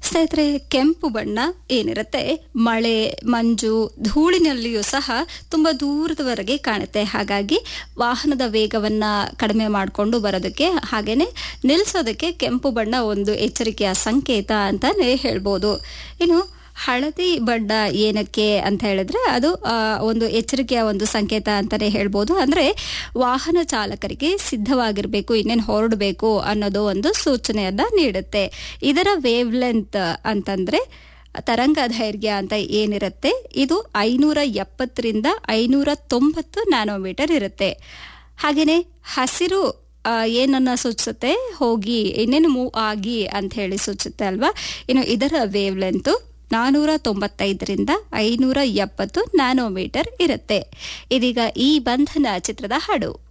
ಸ್ನೇಹಿತರೆ ಕೆಂಪು ಬಣ್ಣ ಏನಿರುತ್ತೆ ಮಳೆ ಮಂಜು ಧೂಳಿನಲ್ಲಿಯೂ ಸಹ ತುಂಬ ದೂರದವರೆಗೆ ಕಾಣುತ್ತೆ ಹಾಗಾಗಿ ವಾಹನದ ವೇಗವನ್ನ ಕಡಿಮೆ ಮಾಡಿಕೊಂಡು ಬರೋದಕ್ಕೆ ಹಾಗೇನೆ ನಿಲ್ಲಿಸೋದಕ್ಕೆ ಕೆಂಪು ಬಣ್ಣ ಒಂದು ಎಚ್ಚರಿಕೆಯ ಸಂಕೇತ ಅಂತಾನೆ ಹೇಳ್ಬೋದು ಇನ್ನು ಹಳದಿ ಬಣ್ಣ ಏನಕ್ಕೆ ಅಂತ ಹೇಳಿದ್ರೆ ಅದು ಆ, ಒಂದು ಎಚ್ಚರಿಕೆಯ ಒಂದು ಸಂಕೇತ ಅಂತಾನೆ ಹೇಳ್ಬೋದು ಅಂದ್ರೆ ವಾಹನ ಚಾಲಕರಿಗೆ ಸಿದ್ಧವಾಗಿರ್ಬೇಕು ಇನ್ನೇನು ಹೊರಡಬೇಕು ಅನ್ನೋದು ಒಂದು ಸೂಚನೆಯನ್ನ ನೀಡುತ್ತೆ ಇದರ ವೇವ್ ಲೆಂತ್ ಅಂತಂದ್ರೆ ತರಂಗ ಧೈರ್ಯ ಅಂತ ಏನಿರುತ್ತೆ ಇದು ಐನೂರ ಎಪ್ಪತ್ತರಿಂದ ಐನೂರ ತೊಂಬತ್ತು ನ್ಯಾನೋಮೀಟರ್ ಇರುತ್ತೆ ಹಾಗೇನೆ ಹಸಿರು ಆ, ಏನನ್ನ ಸೂಚಿಸುತ್ತೆ ಹೋಗಿ ಇನ್ನೇನು ಮೂವ್ ಆಗಿ ಅಂತ ಹೇಳಿ ಸೂಚಿಸುತ್ತೆ ಅಲ್ವಾ ಇನ್ನು ಇದರ ವೇವ್ ಲೆಂತು ನಾನೂರ ತೊಂಬತ್ತೈದರಿಂದ ಐನೂರ ಎಪ್ಪತ್ತು ನ್ಯಾನೋಮೀಟರ್ ಇರುತ್ತೆ ಇದೀಗ ಈ ಬಂಧನ ಚಿತ್ರದ ಹಾಡು